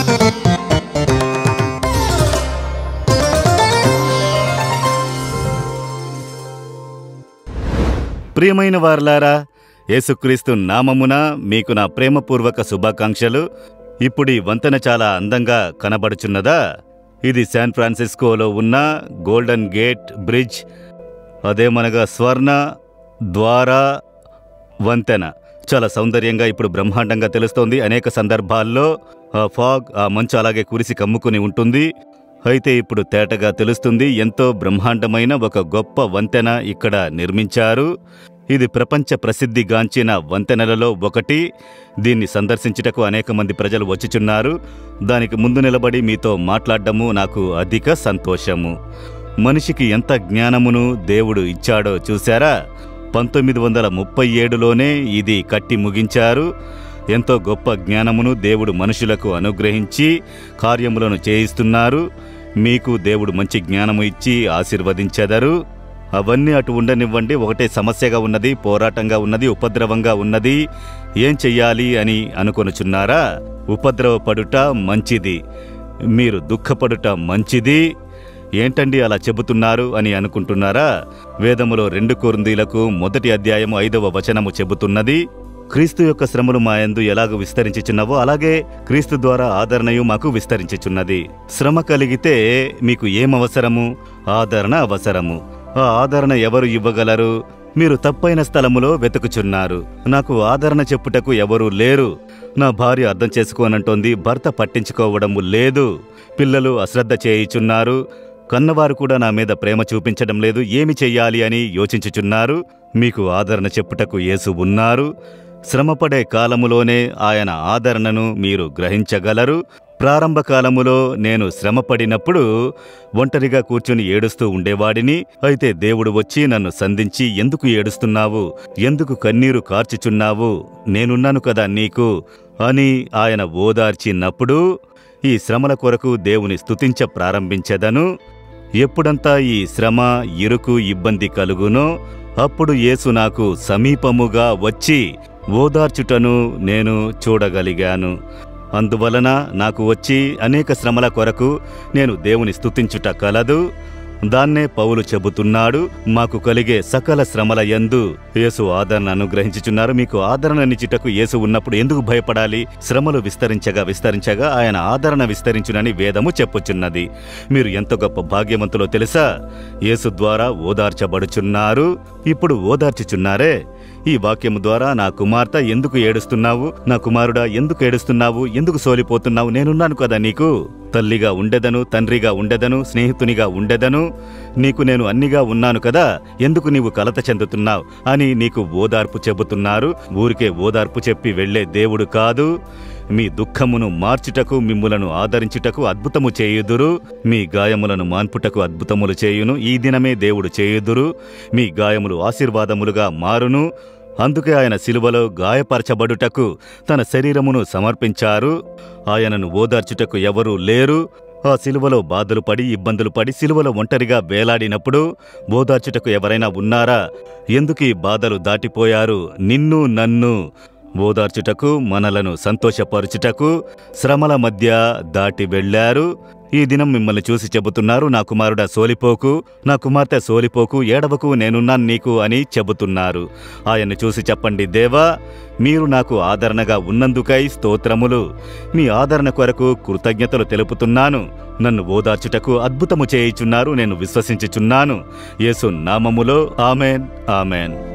ప్రియమైన వారలారా యేసుక్రీస్తు నామమున మీకు నా ప్రేమపూర్వక శుభాకాంక్షలు ఇప్పుడు ఈ వంతెన చాలా అందంగా కనబడుచున్నదా ఇది శాన్ ఫ్రాన్సిస్కోలో ఉన్న గోల్డెన్ గేట్ బ్రిడ్జ్ అదేమనగా స్వర్ణ ద్వార వంతెన చాలా సౌందర్యంగా ఇప్పుడు బ్రహ్మాండంగా తెలుస్తోంది అనేక సందర్భాల్లో ఆ ఫాగ్ ఆ మంచు అలాగే కురిసి కమ్ముకుని ఉంటుంది అయితే ఇప్పుడు తేటగా తెలుస్తుంది ఎంతో బ్రహ్మాండమైన ఒక గొప్ప వంతెన ఇక్కడ నిర్మించారు ఇది ప్రపంచ ప్రసిద్ధిగాంచిన వంతెనలలో ఒకటి దీన్ని సందర్శించుటకు అనేక మంది ప్రజలు వచ్చుచున్నారు దానికి ముందు నిలబడి మీతో మాట్లాడడము నాకు అధిక సంతోషము మనిషికి ఎంత జ్ఞానమును దేవుడు ఇచ్చాడో చూశారా పంతొమ్మిది వందల ముప్పై ఏడులోనే ఇది కట్టి ముగించారు ఎంతో గొప్ప జ్ఞానమును దేవుడు మనుషులకు అనుగ్రహించి కార్యములను చేయిస్తున్నారు మీకు దేవుడు మంచి జ్ఞానము ఇచ్చి ఆశీర్వదించెదరు అవన్నీ అటు ఉండనివ్వండి ఒకటే సమస్యగా ఉన్నది పోరాటంగా ఉన్నది ఉపద్రవంగా ఉన్నది ఏం చెయ్యాలి అని అనుకొనుచున్నారా ఉపద్రవపడుట మంచిది మీరు దుఃఖపడుట మంచిది ఏంటండి అలా చెబుతున్నారు అని అనుకుంటున్నారా వేదములో రెండు కొరిందీలకు మొదటి అధ్యాయము ఐదవ వచనము చెబుతున్నది క్రీస్తు యొక్క శ్రమలు మా యందు ఎలాగ విస్తరించుచున్నవో అలాగే క్రీస్తు ద్వారా ఆదరణయు మాకు విస్తరించుచున్నది శ్రమ కలిగితే మీకు ఏమవసరము ఆదరణ అవసరము ఆ ఆదరణ ఎవరు ఇవ్వగలరు మీరు తప్పైన స్థలములో వెతుకుచున్నారు నాకు ఆదరణ చెప్పుటకు ఎవరూ లేరు నా భార్య అర్థం చేసుకోనంటోంది భర్త పట్టించుకోవడము లేదు పిల్లలు అశ్రద్ధ చేయుచున్నారు కన్నవారు కూడా నా మీద ప్రేమ చూపించడం లేదు ఏమి చెయ్యాలి అని యోచించుచున్నారు మీకు ఆదరణ చెప్పుటకు యేసు ఉన్నారు శ్రమపడే కాలములోనే ఆయన ఆదరణను మీరు గ్రహించగలరు ప్రారంభ కాలములో నేను శ్రమపడినప్పుడు ఒంటరిగా కూర్చుని ఏడుస్తూ ఉండేవాడిని అయితే దేవుడు వచ్చి నన్ను సంధించి ఎందుకు ఏడుస్తున్నావు ఎందుకు కన్నీరు కార్చుచున్నావు నేనున్నాను కదా నీకు అని ఆయన ఓదార్చినప్పుడు ఈ శ్రమల కొరకు దేవుని స్తుతించ ప్రారంభించెదను ఎప్పుడంతా ఈ శ్రమ ఇరుకు ఇబ్బంది కలుగునో అప్పుడు యేసు నాకు సమీపముగా వచ్చి ఓదార్చుటను నేను చూడగలిగాను అందువలన నాకు వచ్చి అనేక శ్రమల కొరకు నేను దేవుని స్తుతించుట కలదు దాన్నే పౌలు చెబుతున్నాడు మాకు కలిగే సకల శ్రమల యందు యేసు ఆదరణ అనుగ్రహించుచున్నారు మీకు ఆదరణనిచ్చుటకు యేసు ఉన్నప్పుడు ఎందుకు భయపడాలి శ్రమలు విస్తరించగా విస్తరించగా ఆయన ఆదరణ విస్తరించునని వేదము చెప్పుచున్నది మీరు ఎంత గొప్ప భాగ్యవంతులో తెలుసా యేసు ద్వారా ఓదార్చబడుచున్నారు ఇప్పుడు ఓదార్చుచున్నారే ఈ వాక్యము ద్వారా నా కుమార్తె ఎందుకు ఏడుస్తున్నావు నా కుమారుడా ఎందుకు ఏడుస్తున్నావు ఎందుకు సోలిపోతున్నావు నేనున్నాను కదా నీకు తల్లిగా ఉండెదను తండ్రిగా ఉండెదను స్నేహితునిగా ఉండెదను నీకు నేను అన్నిగా ఉన్నాను కదా ఎందుకు నీవు కలత చెందుతున్నావు అని నీకు ఓదార్పు చెబుతున్నారు ఊరికే ఓదార్పు చెప్పి వెళ్ళే దేవుడు కాదు మీ దుఃఖమును మార్చుటకు మిమ్ములను ఆదరించుటకు అద్భుతము చేయుదురు మీ గాయములను మాన్పుటకు అద్భుతములు చేయును ఈ దినమే దేవుడు చేయుదురు మీ గాయములు ఆశీర్వాదములుగా మారును అందుకే ఆయన శిలువలో గాయపరచబడుటకు తన శరీరమును సమర్పించారు ఆయనను ఓదార్చుటకు ఎవరూ లేరు ఆ సిలువలో బాధలు పడి ఇబ్బందులు పడి సిలువలో ఒంటరిగా వేలాడినప్పుడు ఓదార్చుటకు ఎవరైనా ఉన్నారా ఎందుకు ఈ బాధలు దాటిపోయారు నిన్ను నన్ను ఓదార్చుటకు మనలను సంతోషపరుచుటకు శ్రమల మధ్య దాటి వెళ్ళారు ఈ దినం మిమ్మల్ని చూసి చెబుతున్నారు నా కుమారుడా సోలిపోకు నా కుమార్తె సోలిపోకు ఏడవకు నేనున్నాను నీకు అని చెబుతున్నారు ఆయన్ని చూసి చెప్పండి దేవా మీరు నాకు ఆదరణగా ఉన్నందుకై స్తోత్రములు మీ ఆదరణ కొరకు కృతజ్ఞతలు తెలుపుతున్నాను నన్ను ఓదార్చుటకు అద్భుతము చేయుచున్నారు నేను విశ్వసించుచున్నాను యేసు నామములో ఆమెన్ ఆమెన్